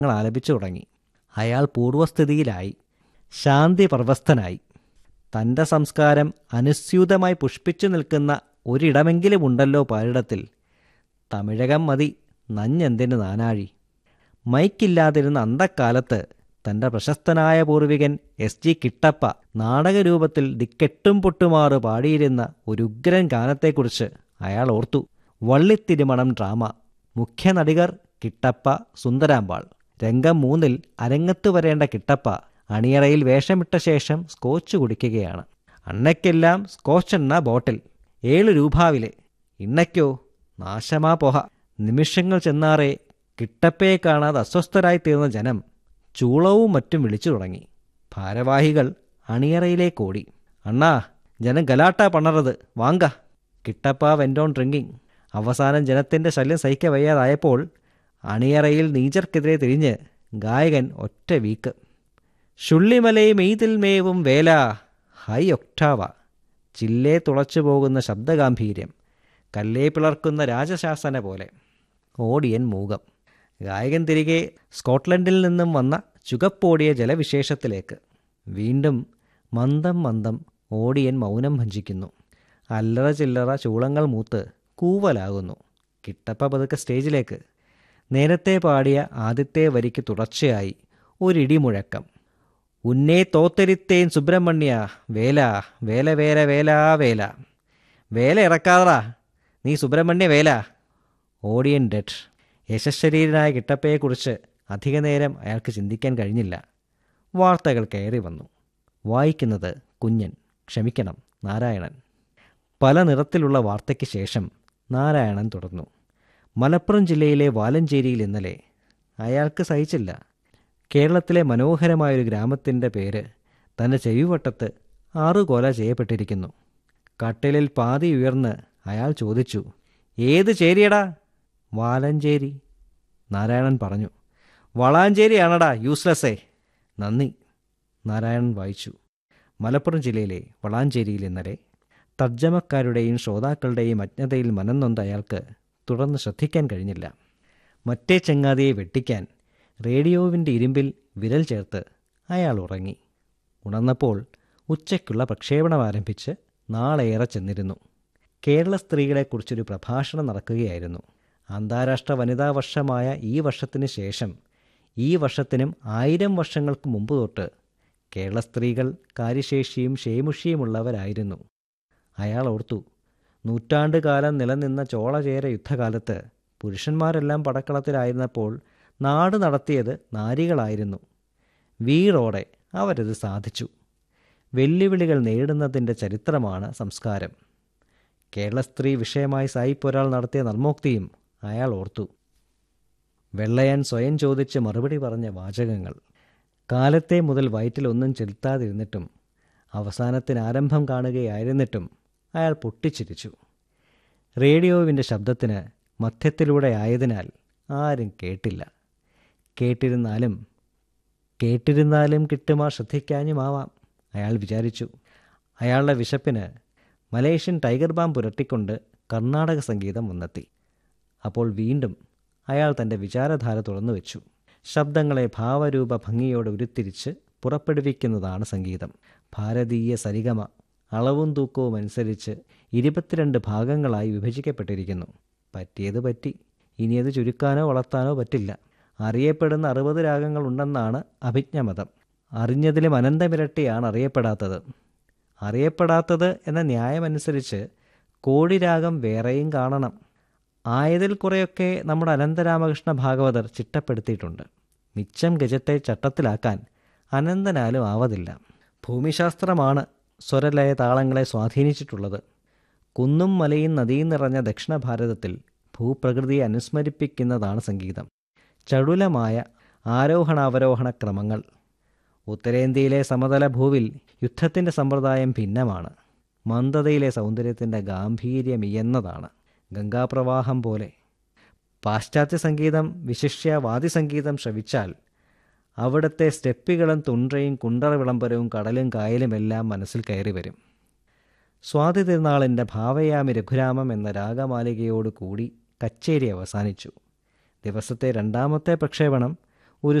ങ്ങൾ ആലപിച്ചു തുടങ്ങി അയാൾ പൂർവ്വസ്ഥിതിയിലായി ശാന്തി പ്രവസ്ഥനായി തൻ്റെ സംസ്കാരം അനുസ്യൂതമായി പുഷ്പിച്ചു നിൽക്കുന്ന ഒരിടമെങ്കിലും ഉണ്ടല്ലോ പാരിടത്തിൽ തമിഴകം മതി നഞ്ഞെന്തിന് നാനാഴി മൈക്കില്ലാതിരുന്ന അന്തക്കാലത്ത് തൻ്റെ പ്രശസ്തനായ പൂർവികൻ എസ് ജി കിട്ടപ്പ നാടകരൂപത്തിൽ ദിക്കെട്ടും പൊട്ടുമാറ് പാടിയിരുന്ന ഒരു ഉഗ്രൻ ഗാനത്തെക്കുറിച്ച് അയാൾ ഓർത്തു വള്ളിത്തിരുമണം ഡ്രാമ മുഖ്യ നടികർ കിട്ടപ്പ സുന്ദരാമ്പാൾ രംഗം മൂന്നിൽ അരങ്ങത്ത് വരേണ്ട കിട്ടപ്പ അണിയറയിൽ വേഷമിട്ട ശേഷം സ്കോച്ച് കുടിക്കുകയാണ് അണ്ണയ്ക്കെല്ലാം സ്കോച്ചെണ്ണ ബോട്ടിൽ ഏഴ് രൂപാവിലെ ഇണ്ണയ്ക്കോ നാശമാ പോഹ നിമിഷങ്ങൾ ചെന്നാറേ കിട്ടപ്പയെ കാണാതെ അസ്വസ്ഥരായി തീർന്ന ജനം ചൂളവും മറ്റും വിളിച്ചു തുടങ്ങി ഭാരവാഹികൾ അണിയറയിലേക്ക് ഓടി അണ്ണാ ജനം ഗലാട്ട പണറത് വാങ്ക കിട്ടപ്പ വെൻഡോൺ ഡ്രിങ്കിങ് അവസാനം ജനത്തിൻ്റെ ശല്യം സഹിക്ക വയ്യാതായപ്പോൾ അണിയറയിൽ നീചർക്കെതിരെ തിരിഞ്ഞ് ഗായകൻ ഒറ്റ വീക്ക് ശുള്ളിമലയും എയ്തിൽ മേവും വേല ഹൈ ഒക്ടാവ ചില്ലേ തുളച്ചു പോകുന്ന ശബ്ദഗാംഭീര്യം കല്ലേ പിളർക്കുന്ന രാജശാസന പോലെ ഓടിയൻ മൂകം ഗായകൻ തിരികെ സ്കോട്ട്ലൻഡിൽ നിന്നും വന്ന ചുകപ്പോടിയ ജലവിശേഷത്തിലേക്ക് വീണ്ടും മന്ദം മന്ദം ഓടിയൻ മൗനം ഭഞ്ചിക്കുന്നു അല്ലറ ചില്ലറ ചൂളങ്ങൾ മൂത്ത് കൂവലാകുന്നു കിട്ടപ്പ പതുക്കെ സ്റ്റേജിലേക്ക് നേരത്തെ പാടിയ ആദ്യത്തെ വരിക്ക് തുടർച്ചയായി ഒരിടിമുഴക്കം ഉന്നേ തോത്തരിത്തേൻ സുബ്രഹ്മണ്യ വേല വേല വേല വേല വേല വേല ഇറക്കാതറാ നീ സുബ്രഹ്മണ്യ വേല ഓഡിയൻ ഡെഡ് യശശരീരനായ കിട്ടപ്പയെക്കുറിച്ച് അധിക നേരം അയാൾക്ക് ചിന്തിക്കാൻ കഴിഞ്ഞില്ല വാർത്തകൾ കയറി വന്നു വായിക്കുന്നത് കുഞ്ഞൻ ക്ഷമിക്കണം നാരായണൻ പല നിറത്തിലുള്ള വാർത്തയ്ക്ക് ശേഷം നാരായണൻ തുടർന്നു മലപ്പുറം ജില്ലയിലെ വാലഞ്ചേരിയിൽ ഇന്നലെ അയാൾക്ക് സഹിച്ചില്ല കേരളത്തിലെ മനോഹരമായൊരു ഗ്രാമത്തിൻ്റെ പേര് തൻ്റെ ചെവിവട്ടത്ത് ആറുകൊല ചെയ്യപ്പെട്ടിരിക്കുന്നു കട്ടിലിൽ പാതി ഉയർന്ന് അയാൾ ചോദിച്ചു ഏത് ചേരിയടാ വാലഞ്ചേരി നാരായണൻ പറഞ്ഞു വളാഞ്ചേരിയാണടാ യൂസ്ലെസ്സേ നന്ദി നാരായണൻ വായിച്ചു മലപ്പുറം ജില്ലയിലെ വളാഞ്ചേരിയിൽ ഇന്നലെ തർജ്ജമക്കാരുടെയും ശ്രോതാക്കളുടെയും അജ്ഞതയിൽ മനംനൊന്ത അയാൾക്ക് തുടർന്ന് ശ്രദ്ധിക്കാൻ കഴിഞ്ഞില്ല മറ്റേ ചങ്ങാതിയെ വെട്ടിക്കാൻ റേഡിയോവിൻ്റെ ഇരുമ്പിൽ വിരൽ ചേർത്ത് അയാൾ ഉറങ്ങി ഉണർന്നപ്പോൾ ഉച്ചയ്ക്കുള്ള പ്രക്ഷേപണം ആരംഭിച്ച് നാളേറെ ചെന്നിരുന്നു കേരള സ്ത്രീകളെക്കുറിച്ചൊരു പ്രഭാഷണം നടക്കുകയായിരുന്നു അന്താരാഷ്ട്ര വനിതാ വർഷമായ ഈ വർഷത്തിന് ശേഷം ഈ വർഷത്തിനും ആയിരം വർഷങ്ങൾക്ക് മുമ്പ് തൊട്ട് കേരള സ്ത്രീകൾ കാര്യശേഷിയും ക്ഷേമുഷിയുമുള്ളവരായിരുന്നു അയാൾ ഓർത്തു നൂറ്റാണ്ടുകാലം നിലനിന്ന ചോളചേര യുദ്ധകാലത്ത് പുരുഷന്മാരെല്ലാം പടക്കളത്തിലായിരുന്നപ്പോൾ നാട് നടത്തിയത് നാരികളായിരുന്നു വീറോടെ അവരത് സാധിച്ചു വെല്ലുവിളികൾ നേരിടുന്നതിൻ്റെ ചരിത്രമാണ് സംസ്കാരം കേരള സ്ത്രീ വിഷയമായി സായിപ്പ് ഒരാൾ നടത്തിയ നർമ്മോക്തിയും അയാൾ ഓർത്തു വെള്ളയാൻ സ്വയം ചോദിച്ച് മറുപടി പറഞ്ഞ വാചകങ്ങൾ കാലത്തെ മുതൽ വയറ്റിലൊന്നും ചെലുത്താതിരുന്നിട്ടും അവസാനത്തിന് ആരംഭം കാണുകയായിരുന്നിട്ടും അയാൾ പൊട്ടിച്ചിരിച്ചു റേഡിയോവിൻ്റെ ശബ്ദത്തിന് മധ്യത്തിലൂടെ ആയതിനാൽ ആരും കേട്ടില്ല കേട്ടിരുന്നാലും കേട്ടിരുന്നാലും കിട്ടുമാ ശ്രദ്ധിക്കാനുമാവാം അയാൾ വിചാരിച്ചു അയാളുടെ വിശപ്പിന് മലേഷ്യൻ ടൈഗർ ബാം പുരട്ടിക്കൊണ്ട് കർണാടക സംഗീതം വന്നെത്തി അപ്പോൾ വീണ്ടും അയാൾ തൻ്റെ വിചാരധാര തുറന്നു വെച്ചു ശബ്ദങ്ങളെ ഭാവരൂപ ഭംഗിയോടെ ഉരുത്തിരിച്ച് പുറപ്പെടുവിക്കുന്നതാണ് സംഗീതം ഭാരതീയ സരിഗമ അളവും തൂക്കവും അനുസരിച്ച് ഇരുപത്തിരണ്ട് ഭാഗങ്ങളായി വിഭജിക്കപ്പെട്ടിരിക്കുന്നു പറ്റിയത് പറ്റി ഇനിയത് ചുരുക്കാനോ വളർത്താനോ പറ്റില്ല അറിയപ്പെടുന്ന അറുപത് രാഗങ്ങളുണ്ടെന്നാണ് അഭിജ്ഞമതം അറിഞ്ഞതിലും അനന്തമിരട്ടിയാണ് അറിയപ്പെടാത്തത് അറിയപ്പെടാത്തത് എന്ന ന്യായമനുസരിച്ച് കോടി രാഗം വേറെയും കാണണം ആയതിൽ കുറെയൊക്കെ നമ്മുടെ അനന്തരാമകൃഷ്ണ ഭാഗവതർ ചിട്ടപ്പെടുത്തിയിട്ടുണ്ട് മിച്ചം ഗജത്തെ ചട്ടത്തിലാക്കാൻ അനന്തനാലും ആവതില്ല ഭൂമിശാസ്ത്രമാണ് സ്വരലയ താളങ്ങളെ സ്വാധീനിച്ചിട്ടുള്ളത് കുന്നും മലയും നദിയും നിറഞ്ഞ ദക്ഷിണ ഭാരതത്തിൽ ഭൂപ്രകൃതിയെ അനുസ്മരിപ്പിക്കുന്നതാണ് സംഗീതം ചടുലമായ ആരോഹണാവരോഹണ ക്രമങ്ങൾ ഉത്തരേന്ത്യയിലെ സമതല ഭൂവിൽ യുദ്ധത്തിൻ്റെ സമ്പ്രദായം ഭിന്നമാണ് മന്ദതയിലെ സൗന്ദര്യത്തിൻ്റെ ഗാംഭീര്യം ഇയെന്നതാണ് ഗംഗാപ്രവാഹം പോലെ പാശ്ചാത്യ സംഗീതം വിശിഷ്യ വാദ്യസംഗീതം ശ്രവിച്ചാൽ അവിടുത്തെ സ്റ്റെപ്പികളും തുണ്ടയും കുണ്ടറ വിളംബരവും കടലും കായലുമെല്ലാം മനസ്സിൽ കയറി വരും സ്വാതി തിരുനാളിൻ്റെ ഭാവയാമി രഘുരാമം എന്ന രാഗമാലികയോട് കൂടി കച്ചേരി അവസാനിച്ചു ദിവസത്തെ രണ്ടാമത്തെ പ്രക്ഷേപണം